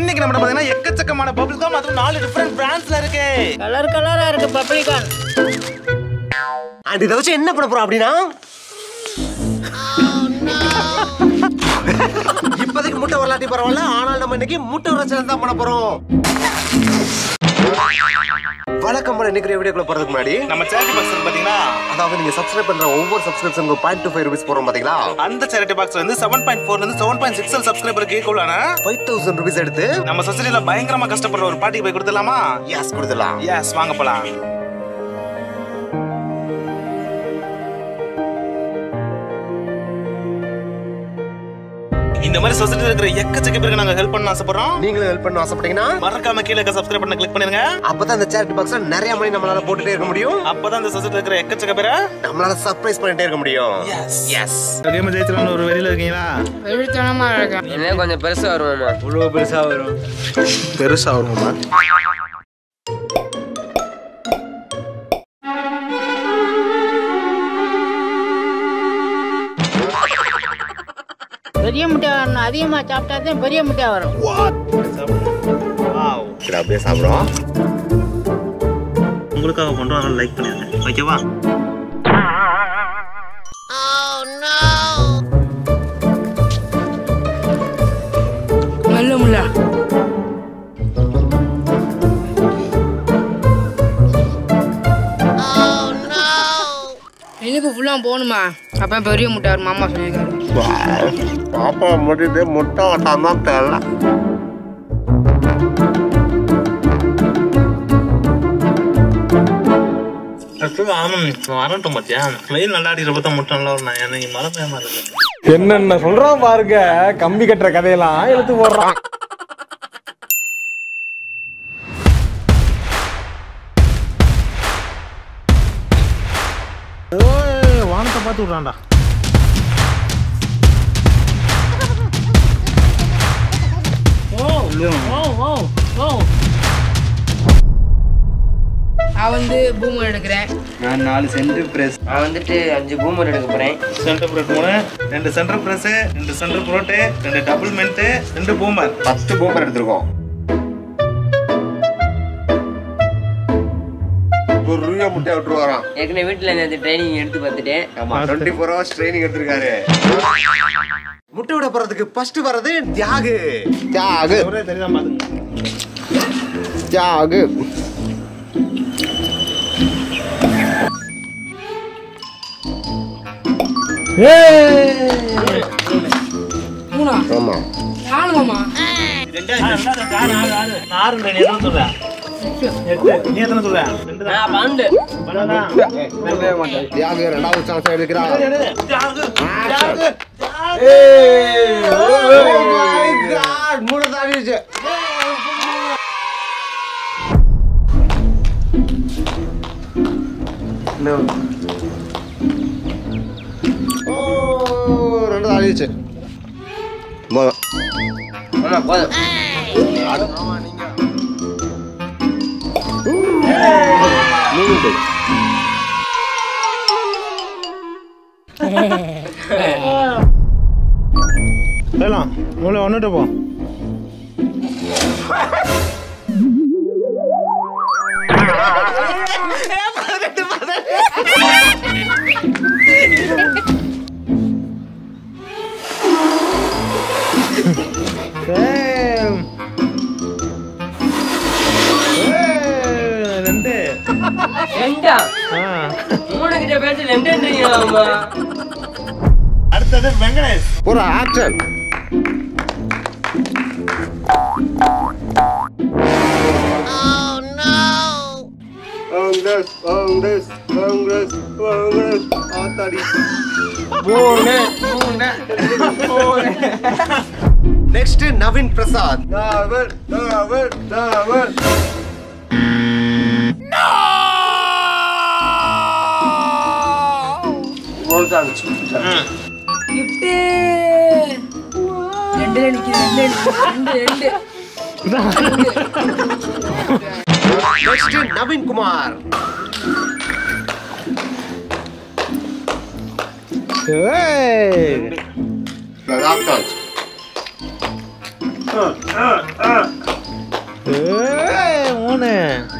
இன்னைக்கு நம்ம பாத்தீங்கன்னா எக்கச்சக்கமான பபிள் கம் அதுவும் நாலு டிஃபரெண்ட் பிராண்ட்ஸ்ல இருக்கு கலர் கலரா இருக்கு பப்ளிகான் அண்ட் இதை வச்சு என்ன பண்ண போறோம் அப்படின்னா இப்போதைக்கு முட்டை வரலாட்டி பரவாயில்ல ஆனால் நம்ம இன்னைக்கு முட்டை உரச்சல் தான் பண்ண போறோம் வழக்கம் போல இன்னைக்கு வீடியோக்குள்ள போறதுக்கு முன்னாடி நம்ம சேரிட்டி பாக்ஸ் பாத்தீங்கன்னா அதாவது நீங்க சப்ஸ்கிரைப் பண்ற ஒவ்வொரு சப்ஸ்கிரிப்ஷனுக்கு பாயிண்ட் டூ ஃபைவ் ருபீஸ் போறோம் பாத்தீங்களா அந்த சேரிட்டி பாக்ஸ் வந்து செவன் பாயிண்ட் ஃபோர்ல இருந்து செவன் பாயிண்ட் சிக்ஸ் சப்ஸ்கிரைபருக்கு ஈக்குவலான ஃபைவ் தௌசண்ட் ருபீஸ் எடுத்து நம்ம சொசைட்டில பயங்கரமா கஷ்டப்படுற ஒரு பாட்டிக்கு போய் கொடுத்துடலாமா யாஸ் கொடுத்துடலாம் எஸ் வாங்க போலாம் இந்த மாதிரி சொசைட்டில இருக்கிற எக்கச்சக்க பேருக்கு நாங்க ஹெல்ப் பண்ண ஆசைப்படுறோம் நீங்களும் ஹெல்ப் பண்ண ஆசைப்பட்டீங்கன்னா மறக்காம கீழே இருக்க சப்ஸ்கிரைப் பண்ண கிளிக் பண்ணுங்க அப்பதான் இந்த சேரிட்டி பாக்ஸ்ல நிறைய மணி நம்மளால போட்டுட்டே இருக்க முடியும் அப்பதான் இந்த சொசைட்டில இருக்கிற எக்கச்சக்க பேரை நம்மளால சர்ப்ரைஸ் பண்ணிட்டே இருக்க முடியும் எஸ் எஸ் கேம் ஜெயிச்சலாம்னு ஒரு வெளியில இருக்கீங்களா வெறித்தனமா இருக்கு இன்னும் கொஞ்சம் பெருசா வருமாமா இவ்வளோ பெருசா வரும் பெருசா வருமா பெரிய முட்டை வரணும் அதிகமா சாப்பிட்டா தான் பெரிய முட்டையா வரும் சரி அப்படியே சாப்பிடுறோம் உங்களுக்காக பண்றோம் லைக் பண்ணிருங்க ஓகேவா மெல்ல முல்ல எனக்கு ஃபுல்லா போகணுமா அப்ப பெரிய முட்டை வரும் மாமா சொல்லியிருக்காரு பாப்பா முடியுது முட்டை ஆட்டாம தெரியல வரட்டும் மத்தியா வெயில் நல்லா அடிக்கிற பார்த்தா முட்டை நல்லா வரும் எனக்கு மழை பயமா இருக்கு என்னென்ன சொல்றான் பாருங்க கம்பி கட்டுற கதையெல்லாம் எடுத்து போடுறான் வானத்தை பார்த்து விட்றான்டா நான் வந்து பூமர் எடுக்கிறேன் நான் நாலு சென்டர் பிரஸ் நான் வந்துட்டு அஞ்சு பூமர் எடுக்க போறேன் சென்டர் ப்ரோட் மூணு ரெண்டு சென்டர் பிரஸ் ரெண்டு சென்டர் ப்ரோட்டு ரெண்டு டபுள் மென்ட்டு ரெண்டு பூமர் பத்து பூமர் எடுத்திருக்கோம் பெரிய முட்டை விட்டு வரான் ஏற்கனவே வீட்டுல நேற்று ட்ரைனிங் எடுத்து பார்த்துட்டேன் ஆமா டுவெண்ட்டி ஃபோர் ஹவர்ஸ் ட்ரைனிங் எடுத்திருக்காரு முட்டை விட போறதுக்கு ஃபர்ஸ்ட் வர்றது தியாகு தியாகு ஒரே தெரியாம பாத்துங்க தியாகு மூணா ஆமா நாலு மாமா ஆறு நீ எத்தனை சொல்ற எட்டு நீ எத்தனை சொல்ற ரெண்டு தான் நான் பன்னெண்டு பன்னெண்டா? தியாகு ரெண்டாவது சான்ஸ் எடுக்கிறான் எடு, எடு. தியாகு, தியாகு. மூணு தாண்டிடுச்சு ஓ ரெண்டு தாண்டிடுச்சு மொதல் ஆமா போதும் மூணு போயிடலாம் இவ்வளோ ஒன்றுட்டு போ ஏய். ஏய், ரெண்டு ரெண்டா ஆ. மூணு கிட்ட பேசி ரெண்டுன்றீங்களாமா அடுத்தது வெங்கடேஷ் ஒரு ஆக்ஷன் காங்கிரஸ் காங்கிரஸ் காங்கிரஸ் காங்கிரஸ் ஆத்தாடி நெக்ஸ்ட் நவீன் பிரசாத் நவன் நவன் நவன் கிஃப்ட் ரெண்டு நிக்குது ரெண்டு ரெண்டு ரெண்டு நெக்ஸ்ட் நவீன் குமார் பிரதாப் ராஜ் பாருங்க